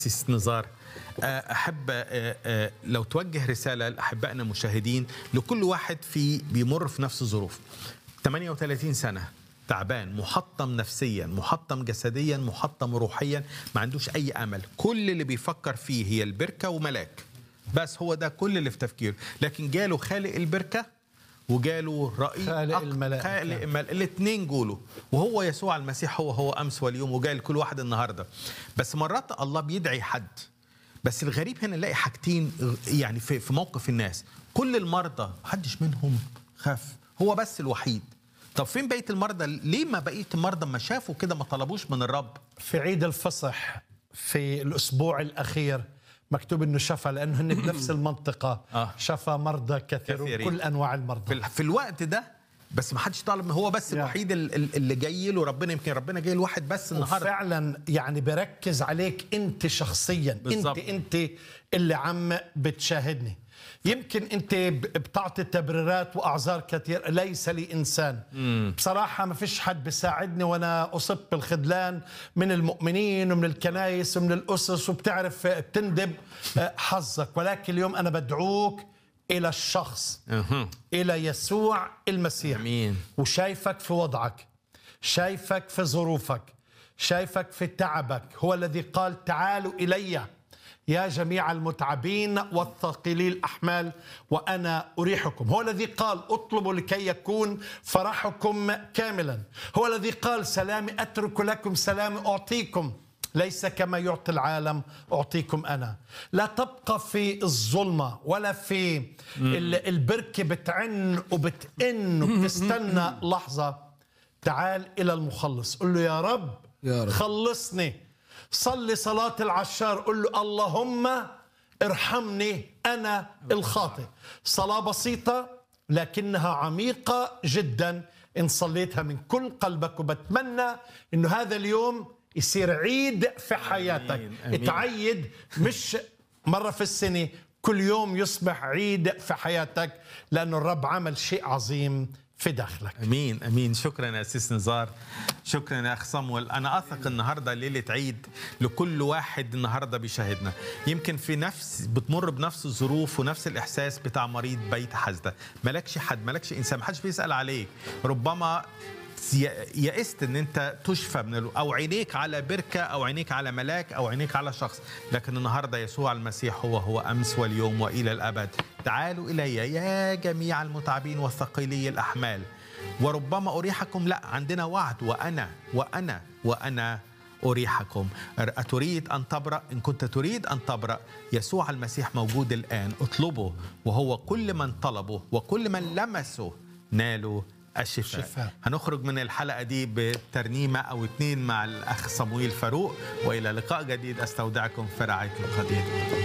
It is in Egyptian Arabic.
سيس نزار احب آه، آه، لو توجه رساله لاحبائنا المشاهدين لكل واحد في بيمر في نفس الظروف 38 سنه تعبان محطم نفسيا محطم جسديا محطم روحيا ما عندوش اي امل كل اللي بيفكر فيه هي البركه وملاك بس هو ده كل اللي في تفكيره لكن جاله خالق البركه وجاله رئيس خالق أق- الملائكة. خالق الملائكة الاثنين جوله وهو يسوع المسيح هو هو امس واليوم وجاي لكل واحد النهارده بس مرات الله بيدعي حد بس الغريب هنا نلاقي حاجتين يعني في في موقف الناس كل المرضى محدش منهم خاف هو بس الوحيد طب فين بقيه المرضى ليه ما بقيه المرضى ما شافوا كده ما طلبوش من الرب في عيد الفصح في الاسبوع الاخير مكتوب انه شفى لانه هن بنفس المنطقه آه. شفى مرضى كثيرون كثيرين. كل انواع في, المرضى ال- في الوقت ده بس ما حدش طالب هو بس يا. الوحيد ال- ال- اللي جاي له ربنا يمكن ربنا جاي لواحد بس النهارده فعلا يعني بركز عليك انت شخصيا بالظبط. انت انت اللي عم بتشاهدني يمكن انت ب- بتعطي تبريرات واعذار كثير ليس لي انسان بصراحه ما فيش حد بيساعدني وانا اصبت بالخذلان من المؤمنين ومن الكنائس ومن الاسس وبتعرف تندب آه، حظك ولكن اليوم انا بدعوك الى الشخص أها. الى يسوع المسيح امين وشايفك في وضعك شايفك في ظروفك شايفك في تعبك هو الذي قال تعالوا إلي يا جميع المتعبين والثقيلي الأحمال وأنا أريحكم هو الذي قال اطلبوا لكي يكون فرحكم كاملا هو الذي قال سلامي أترك لكم سلامي أعطيكم ليس كما يعطي العالم أعطيكم أنا لا تبقى في الظلمة ولا في ال- البركة بتعن وبتئن وبتستنى لحظة تعال إلى المخلص قل له يا رب, يا رب. خلصني صلي صلاة العشار قل له اللهم ارحمني أنا الخاطئ صلاة بسيطة لكنها عميقة جدا إن صليتها من كل قلبك وبتمنى إنه هذا اليوم يصير عيد في حياتك آمين، آمين. تعيد مش مرة في السنة كل يوم يصبح عيد في حياتك لأنه الرب عمل شيء عظيم في داخلك امين امين شكرا يا اسيس نزار شكرا يا اخ صمويل انا اثق النهارده ليله عيد لكل واحد النهارده بيشاهدنا يمكن في نفس بتمر بنفس الظروف ونفس الاحساس بتاع مريض بيت حزده مالكش حد مالكش انسان محدش بيسال عليك ربما ي- يئست ان انت تشفى من ال... او عينيك على بركه او عينيك على ملاك او عينيك على شخص لكن النهارده يسوع المسيح هو هو امس واليوم والى الابد تعالوا الي يا جميع المتعبين والثقيلي الاحمال وربما اريحكم لا عندنا وعد وانا وانا وانا أريحكم أتريد أن تبرأ إن كنت تريد أن تبرأ يسوع المسيح موجود الآن اطلبه وهو كل من طلبه وكل من لمسه نالوا الشفاء الشفاء. هنخرج من الحلقة دي بترنيمة أو اتنين مع الأخ صمويل فاروق وإلى لقاء جديد أستودعكم في رعاية القدير